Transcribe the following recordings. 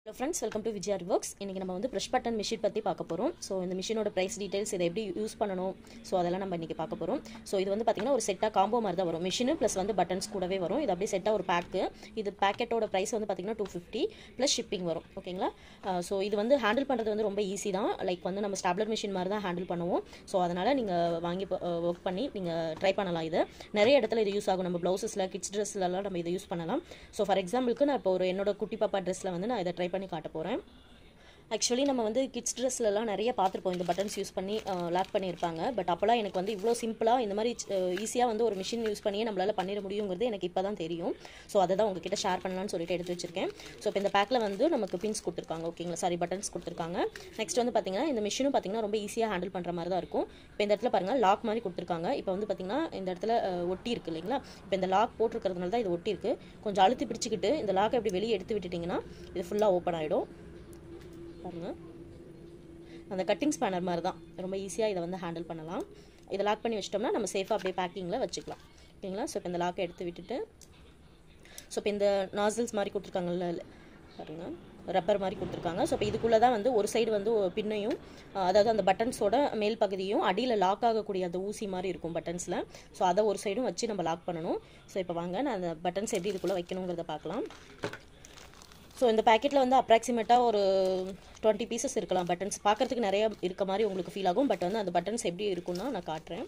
friends welcome to Vijayar works இன்றைக்கி நம்ம வந்து ப்ரெஷ் பட்டன் மிஷின் பற்றி பார்க்க போகிறோம் ஸோ இந்த மிஷினோட ப்ரைஸ் டீடைல்ஸ் இதை எப்படி யூஸ் பண்ணணும் ஸோ அதெல்லாம் நம்ம இன்றைக்கி பார்க்க போகிறோம் ஸோ இது வந்து பார்த்திங்கன்னா ஒரு செட்டாக காம்போ மாதிரி தான் வரும் மிஷினு ப்ளஸ் வந்து பட்டன்ஸ் கூடவே வரும் இது அப்படியே செட்டாக ஒரு பேக்கு இது பேக்கெட்டோட ப்ரைஸ் வந்து பார்த்திங்கன்னா டூ ஃபிஃப்டி ப்ளஸ் ஷிப்பிங் வரும் ஓகேங்களா ஸோ இது வந்து ஹேண்டில் பண்ணுறது வந்து ரொம்ப ஈஸி தான் லைக் வந்து நம்ம ஸ்டாப்லர் மிஷின் மாதிரி தான் ஹேண்டில் பண்ணுவோம் ஸோ அதனால் நீங்கள் வாங்கி ஒர்க் பண்ணி நீங்கள் ட்ரை பண்ணலாம் இது நிறைய இடத்துல இது யூஸ் ஆகும் நம்ம ப்ளவுசஸில் கிட்ஸ் ட்ரெஸ்லலாம் நம்ம இதை யூஸ் பண்ணலாம் ஸோ ஃபார் எக்ஸாம்பிளுக்கு நான் இப்போ ஒரு என்னோட குட்டி பாப்பா ட்ரெஸ்ஸில் வந்து நான் இதை ட்ரை பண்ணி காட்ட போகிறேன் ஆக்சுவலி நம்ம வந்து கிட்ஸ் ட்ரெஸ்லலாம் நிறைய பார்த்துருப்போம் இந்த பட்டன்ஸ் யூஸ் பண்ணி லாக் பண்ணியிருப்பாங்க பட் அப்போலாம் எனக்கு வந்து இவ்வளோ சிம்பிளாக இந்த மாதிரி ஈஸியாக வந்து ஒரு மிஷின் யூஸ் பண்ணியே நம்மளால் பண்ணிட முடியுங்கிறது எனக்கு இப்போ தான் தெரியும் ஸோ அதை தான் உங்ககிட்ட ஷேர் பண்ணலாம்னு சொல்லிட்டு எடுத்து வச்சிருக்கேன் ஸோ இப்போ இந்த பேக்கில் வந்து நமக்கு பின்ஸ் கொடுத்துருக்காங்க ஓகேங்களா சாரி பட்டன்ஸ் கொடுத்துருக்காங்க நெக்ஸ்ட் வந்து பார்த்தீங்கன்னா இந்த மிஷினும் பார்த்தீங்கன்னா ரொம்ப ஈஸியாக ஹேண்டில் பண்ணுற மாதிரி தான் இருக்கும் இப்போ இந்த இடத்துல பாருங்கள் லாக் மாதிரி கொடுத்துருக்காங்க இப்போ வந்து பார்த்தீங்கன்னா இந்த இடத்துல ஒட்டி இருக்கு இல்லைங்களா இப்போ இந்த லாக் போட்டிருக்கிறதுனால தான் இது ஒட்டி இருக்கு கொஞ்சம் அழுத்தி பிடிச்சிக்கிட்டு இந்த லாக்கை எப்படி வெளியே எடுத்து விட்டுட்டிங்கன்னா இது ஃபுல்லாக ஓப்பன் ஆகிடும் பாருங்கள் அந்த கட்டிங் ஸ்பேனர் மாதிரி தான் ரொம்ப ஈஸியாக இதை வந்து ஹேண்டில் பண்ணலாம் இதை லாக் பண்ணி வச்சிட்டோம்னா நம்ம சேஃபாக அப்படியே பேக்கிங்கில் வச்சுக்கலாம் ஓகேங்களா ஸோ இப்போ இந்த லாக்கை எடுத்து விட்டுட்டு ஸோ இப்போ இந்த நாசில்ஸ் மாதிரி கொடுத்துருக்காங்கல்ல பாருங்கள் ரப்பர் மாதிரி கொடுத்துருக்காங்க ஸோ இப்போ இதுக்குள்ளே தான் வந்து ஒரு சைடு வந்து பின்னையும் அதாவது அந்த பட்டன்ஸோட மேல் பகுதியும் அடியில் லாக் ஆகக்கூடிய அந்த ஊசி மாதிரி இருக்கும் பட்டன்ஸில் ஸோ அதை ஒரு சைடும் வச்சு நம்ம லாக் பண்ணணும் ஸோ இப்போ வாங்க நான் அந்த பட்டன்ஸ் எப்படி இதுக்குள்ளே வைக்கணுங்கிறத பார்க்கலாம் ஸோ இந்த பேக்கெட்டில் வந்து அப்ராக்சிமேட்டாக ஒரு டுவெண்ட்டி பீசஸ் இருக்கலாம் பட்டன்ஸ் பார்க்குறதுக்கு நிறைய இருக்க மாதிரி உங்களுக்கு ஃபீல் ஆகும் பட் வந்து அந்த பட்டன்ஸ் எப்படி இருக்குன்னா நான் காட்டுறேன்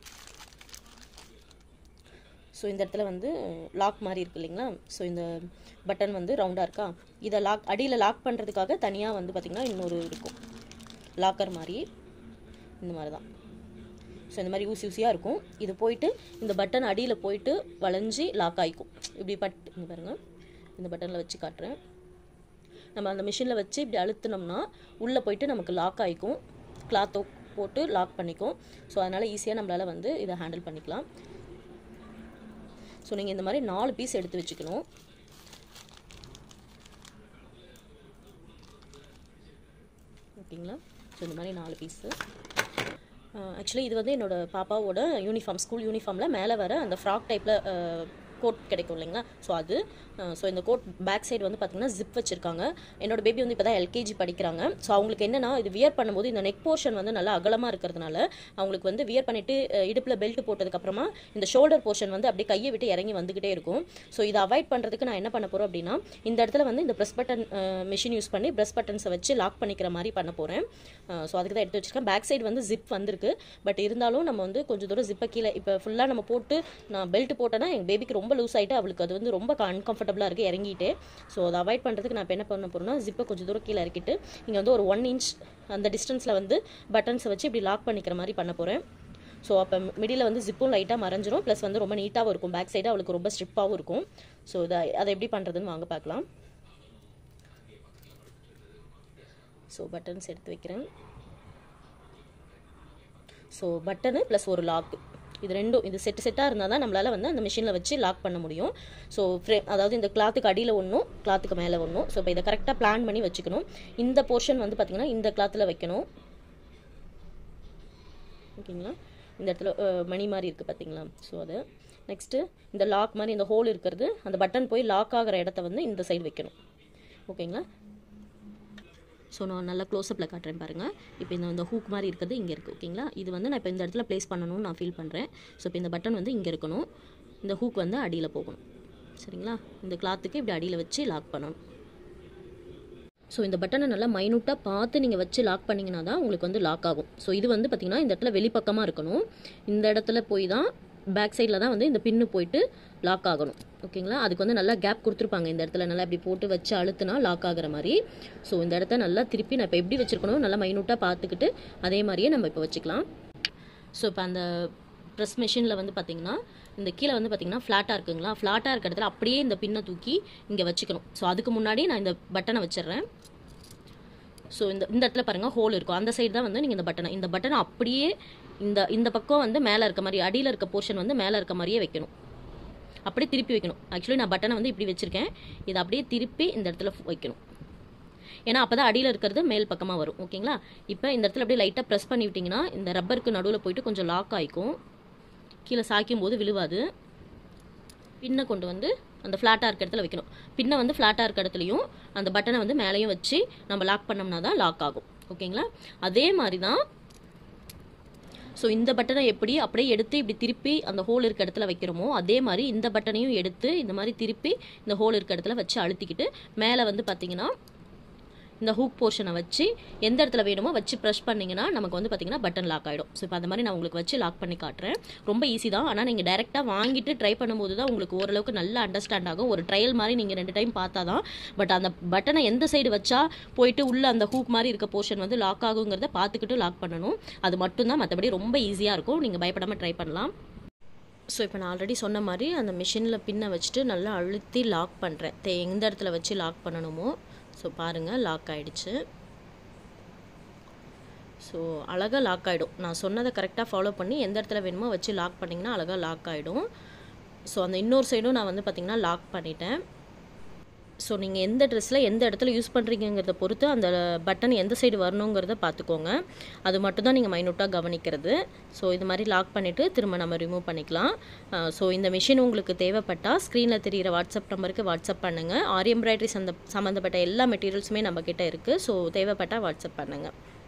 ஸோ இந்த இடத்துல வந்து லாக் மாதிரி இருக்கு இல்லைங்களா ஸோ இந்த பட்டன் வந்து ரவுண்டாக இருக்கா இதை லாக் அடியில் லாக் பண்ணுறதுக்காக தனியாக வந்து பார்த்திங்கன்னா இன்னொரு இருக்கும் லாக்கர் மாதிரி இந்த மாதிரி தான் ஸோ இந்த மாதிரி ஊசி ஊசியாக இருக்கும் இது போயிட்டு இந்த பட்டன் அடியில் போயிட்டு வளைஞ்சி லாக் ஆகிக்கும் இப்படி பட் இங்கே பாருங்கள் இந்த பட்டனில் வச்சு காட்டுறேன் நம்ம அந்த மிஷினில் வச்சு இப்படி அழுத்தினோம்னா உள்ளே போயிட்டு நமக்கு லாக் ஆகிக்கும் கிளாத்தோ போட்டு லாக் பண்ணிக்கும் ஸோ அதனால் ஈஸியாக நம்மளால் வந்து இதை ஹேண்டில் பண்ணிக்கலாம் ஸோ நீங்கள் இந்த மாதிரி நாலு பீஸ் எடுத்து வச்சுக்கணும் ஓகேங்களா ஸோ இந்த மாதிரி நாலு பீஸு ஆக்சுவலி இது வந்து என்னோடய பாப்பாவோட யூனிஃபார்ம் ஸ்கூல் யூனிஃபார்மில் மேலே வர அந்த ஃப்ராக் டைப்பில் கோட் கிடைக்கும் இல்லைங்களா ஸோ அது ஸோ இந்த கோட் பேக் சைடு வந்து பார்த்திங்கன்னா ஜிப் வச்சுருக்காங்க என்னோட பேபி வந்து இப்போ தான் எல்கேஜி படிக்கிறாங்க ஸோ அவங்களுக்கு என்னென்னா இது வியர் பண்ணும்போது இந்த நெக் போர்ஷன் வந்து நல்லா அகலமாக இருக்கிறதுனால அவங்களுக்கு வந்து வியர் பண்ணிவிட்டு இடுப்பில் பெல்ட் போட்டதுக்கப்புறமா இந்த ஷோல்டர் போர்ஷன் வந்து அப்படியே கையை விட்டு இறங்கி வந்துக்கிட்டே இருக்கும் ஸோ இதை அவாய்ட் பண்ணுறதுக்கு நான் என்ன பண்ண போகிறோம் அப்படின்னா இந்த இடத்துல வந்து இந்த ப்ரெஸ் பட்டன் மிஷின் யூஸ் பண்ணி ப்ரெஸ் பட்டன்ஸை வச்சு லாக் பண்ணிக்கிற மாதிரி பண்ண போகிறேன் ஸோ அதுக்கு தான் எடுத்து வச்சிருக்கேன் பேக் சைடு வந்து ஜிப் வந்திருக்கு பட் இருந்தாலும் நம்ம வந்து கொஞ்சம் தூரம் ஜிப்பை கீழே இப்போ ஃபுல்லாக நம்ம போட்டு நான் பெல்ட் போட்டேன்னா எங்கள் பேபிக்கு ரொம்ப லூஸ் ஆகிட்டு அவளுக்கு அது வந்து ரொம்ப அன்கம்ஃபர்டபுளாக இருக்குது இறங்கிட்டு ஸோ அதை அவாய்ட் பண்ணுறதுக்கு நான் இப்போ என்ன பண்ண போகிறேன்னா ஜிப்பை கொஞ்சம் தூரம் கீழே இறக்கிட்டு இங்கே வந்து ஒரு ஒன் இன்ச் அந்த டிஸ்டன்ஸில் வந்து பட்டன்ஸை வச்சு இப்படி லாக் பண்ணிக்கிற மாதிரி பண்ண போகிறேன் ஸோ அப்போ மிடில் வந்து ஜிப்பும் லைட்டாக மறைஞ்சிரும் ப்ளஸ் வந்து ரொம்ப நீட்டாகவும் இருக்கும் பேக் சைடு அவளுக்கு ரொம்ப ஸ்ட்ரிப்பாகவும் இருக்கும் ஸோ இதை அதை எப்படி பண்ணுறதுன்னு வாங்க பார்க்கலாம் ஸோ பட்டன்ஸ் எடுத்து வைக்கிறேன் ஸோ பட்டனு ப்ளஸ் ஒரு லாக்கு இது ரெண்டும் இது செட்டு செட்டாக இருந்தால் தான் நம்மளால் வந்து அந்த மிஷினில் வச்சு லாக் பண்ண முடியும் ஸோ ஃப்ரேம் அதாவது இந்த கிளாத்துக்கு அடியில் ஒன்றும் கிளாத்துக்கு மேலே ஒன்றும் ஸோ இப்போ இதை கரெக்டாக பிளான் பண்ணி வச்சுக்கணும் இந்த போர்ஷன் வந்து பார்த்திங்கன்னா இந்த கிளாத்தில் வைக்கணும் ஓகேங்களா இந்த இடத்துல மணி மாதிரி இருக்குது பார்த்தீங்களா ஸோ அது நெக்ஸ்ட்டு இந்த லாக் மாதிரி இந்த ஹோல் இருக்கிறது அந்த பட்டன் போய் லாக் ஆகிற இடத்த வந்து இந்த சைடு வைக்கணும் ஓகேங்களா ஸோ நான் நல்லா க்ளோஸ்அப்பில் காட்டுறேன் பாருங்கள் இப்போ இந்த இந்த ஹூக் மாதிரி இருக்கிறது இங்கே இருக்குது ஓகேங்களா இது வந்து நான் இப்போ இந்த இடத்துல ப்ளேஸ் பண்ணணும்னு நான் ஃபீல் பண்ணுறேன் ஸோ இப்போ இந்த பட்டன் வந்து இங்கே இருக்கணும் இந்த ஹூக் வந்து அடியில் போகணும் சரிங்களா இந்த கிளாத்துக்கு இப்படி அடியில் வச்சு லாக் பண்ணணும் ஸோ இந்த பட்டனை நல்லா மைனூட்டாக பார்த்து நீங்கள் வச்சு லாக் பண்ணிங்கன்னா தான் உங்களுக்கு வந்து லாக் ஆகும் ஸோ இது வந்து பார்த்திங்கன்னா இந்த இடத்துல வெளிப்பக்கமாக இருக்கணும் இந்த இடத்துல போய் தான் பேக் சைடில் தான் வந்து இந்த பின்னு போயிட்டு லாக் ஆகணும் ஓகேங்களா அதுக்கு வந்து நல்லா கேப் கொடுத்துருப்பாங்க இந்த இடத்துல நல்லா இப்படி போட்டு வச்சு அழுத்துனா லாக் ஆகிற மாதிரி ஸோ இந்த இடத்த நல்லா திருப்பி நான் இப்போ எப்படி வச்சுருக்கணும் நல்லா மைனூட்டாக பார்த்துக்கிட்டு அதே மாதிரியே நம்ம இப்போ வச்சுக்கலாம் ஸோ இப்போ அந்த ப்ரெஸ் மிஷினில் வந்து பார்த்திங்கன்னா இந்த கீழே வந்து பார்த்திங்கன்னா ஃப்ளாட்டாக இருக்குங்களா ஃப்ளாட்டாக இருக்க இடத்துல அப்படியே இந்த பின்னை தூக்கி இங்கே வச்சுக்கணும் ஸோ அதுக்கு முன்னாடி நான் இந்த பட்டனை வச்சிடுறேன் ஸோ இந்த இந்த இடத்துல பாருங்கள் ஹோல் இருக்கும் அந்த சைடு தான் வந்து நீங்கள் இந்த பட்டனை இந்த பட்டனை அப்படியே இந்த இந்த பக்கம் வந்து மேலே இருக்க மாதிரி அடியில் இருக்க போர்ஷன் வந்து மேலே இருக்க மாதிரியே வைக்கணும் அப்படியே திருப்பி வைக்கணும் ஆக்சுவலி நான் பட்டனை வந்து இப்படி வச்சுருக்கேன் இதை அப்படியே திருப்பி இந்த இடத்துல வைக்கணும் ஏன்னா அப்போ தான் அடியில் இருக்கிறது மேல் பக்கமாக வரும் ஓகேங்களா இப்போ இந்த இடத்துல அப்படியே லைட்டாக ப்ரெஸ் பண்ணி விட்டிங்கன்னா இந்த ரப்பருக்கு நடுவில் போயிட்டு கொஞ்சம் லாக் ஆகிக்கும் கீழே சாய்க்கும் போது விழுவாது பின்னை கொண்டு வந்து அந்த ஃப்ளாட்டாக இருக்க இடத்துல வைக்கணும் பின்ன வந்து ஃப்ளாட்டாக இருக்க இடத்துலையும் அந்த பட்டனை வந்து மேலேயும் வச்சு நம்ம லாக் பண்ணோம்னா தான் லாக் ஆகும் ஓகேங்களா அதே மாதிரி தான் ஸோ இந்த பட்டனை எப்படி அப்படியே எடுத்து இப்படி திருப்பி அந்த ஹோல் இருக்க இடத்துல வைக்கிறோமோ அதே மாதிரி இந்த பட்டனையும் எடுத்து இந்த மாதிரி திருப்பி இந்த ஹோல் இருக்க இடத்துல வச்சு அழுத்திக்கிட்டு மேலே வந்து பார்த்தீங்கன்னா இந்த ஹூக் போர்ஷனை வச்சு எந்த இடத்துல வேணுமோ வச்சு ப்ரெஷ் பண்ணிங்கன்னா நமக்கு வந்து பார்த்தீங்கன்னா பட்டன் லாக் ஆகிடும் ஸோ இப்போ அந்த மாதிரி நான் உங்களுக்கு வச்சு லாக் பண்ணி காட்டுறேன் ரொம்ப ஈஸி தான் ஆனால் நீங்கள் டேரெக்டாக வாங்கிட்டு ட்ரை பண்ணும்போது தான் உங்களுக்கு ஓரளவுக்கு நல்லா அண்டர்ஸ்டாண்ட் ஆகும் ஒரு ட்ரையல் மாதிரி நீங்கள் ரெண்டு டைம் பார்த்தா தான் பட் அந்த பட்டனை எந்த சைடு வச்சா போயிட்டு உள்ள அந்த ஹூக் மாதிரி இருக்க போர்ஷன் வந்து லாக் ஆகுங்கிறத பார்த்துக்கிட்டு லாக் பண்ணணும் அது மட்டும்தான் மற்றபடி ரொம்ப ஈஸியாக இருக்கும் நீங்கள் பயப்படாமல் ட்ரை பண்ணலாம் ஸோ இப்போ நான் ஆல்ரெடி சொன்ன மாதிரி அந்த மிஷினில் பின்ன வச்சுட்டு நல்லா அழுத்தி லாக் பண்ணுறேன் தே எந்த இடத்துல வச்சு லாக் பண்ணணுமோ ஸோ பாருங்கள் லாக் ஆகிடுச்சு ஸோ அழகாக லாக் ஆகிடும் நான் சொன்னதை கரெக்டாக ஃபாலோ பண்ணி எந்த இடத்துல வேணுமோ வச்சு லாக் பண்ணிங்கன்னா அழகாக லாக் ஆகிடும் ஸோ அந்த இன்னொரு சைடும் நான் வந்து பார்த்திங்கன்னா லாக் பண்ணிட்டேன் ஸோ நீங்கள் எந்த ட்ரெஸ்ஸில் எந்த இடத்துல யூஸ் பண்ணுறீங்கிறத பொறுத்து அந்த பட்டன் எந்த சைடு வரணுங்கிறத பார்த்துக்கோங்க அது மட்டும் தான் நீங்கள் மைனூட்டாக கவனிக்கிறது ஸோ இது மாதிரி லாக் பண்ணிவிட்டு திரும்ப நம்ம ரிமூவ் பண்ணிக்கலாம் ஸோ இந்த மிஷின் உங்களுக்கு தேவைப்பட்டால் ஸ்க்ரீனில் தெரிகிற வாட்ஸ்அப் நம்பருக்கு வாட்ஸ்அப் பண்ணுங்கள் ஆரி எம்ப்ராய்டரி சந்த சம்மந்தப்பட்ட எல்லா மெட்டீரியல்ஸுமே நம்மக்கிட்ட இருக்குது ஸோ தேவைப்பட்டால் வாட்ஸ்அப் பண்ணுங்கள்